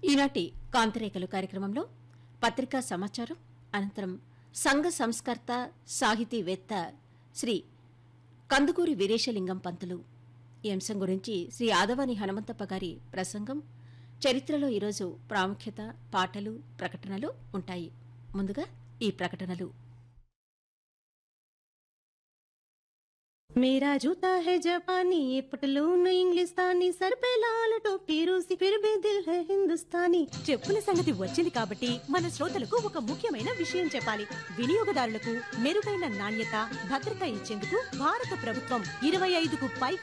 ఈనాటి కాంతిరేఖలు కార్యక్రమంలో పత్రికా సమాచారం అనంతరం సంఘ సంస్కర్త సాహితీవేత్త శ్రీ కందుకూరి వీరేశలింగం పంతులు ఈ అంశం గురించి శ్రీ ఆదవాని హనుమంతప్ప గారి ప్రసంగం చరిత్రలో ఈరోజు ప్రాముఖ్యత పాటలు ప్రకటనలు ఉంటాయి ముందుగా ఈ ప్రకటనలు मेरा जूता है जापानी ये पटलून इंग्लिस्तानी सर पे लाल टोपी रूसी फिर भी दिल है हिंदुस्तानी చెప్పుల సంగతి వచ్చింది కాబట్టి మన శ్రోతలకు ఒక ముఖ్యమైన విషయం చెప్పాలి వినియోగదారులకు మెరుగైన నాణ్యత భద్రత ఇచ్చేందుకు భారత ప్రభుత్వం ఇరవై ఐదుకు పైగా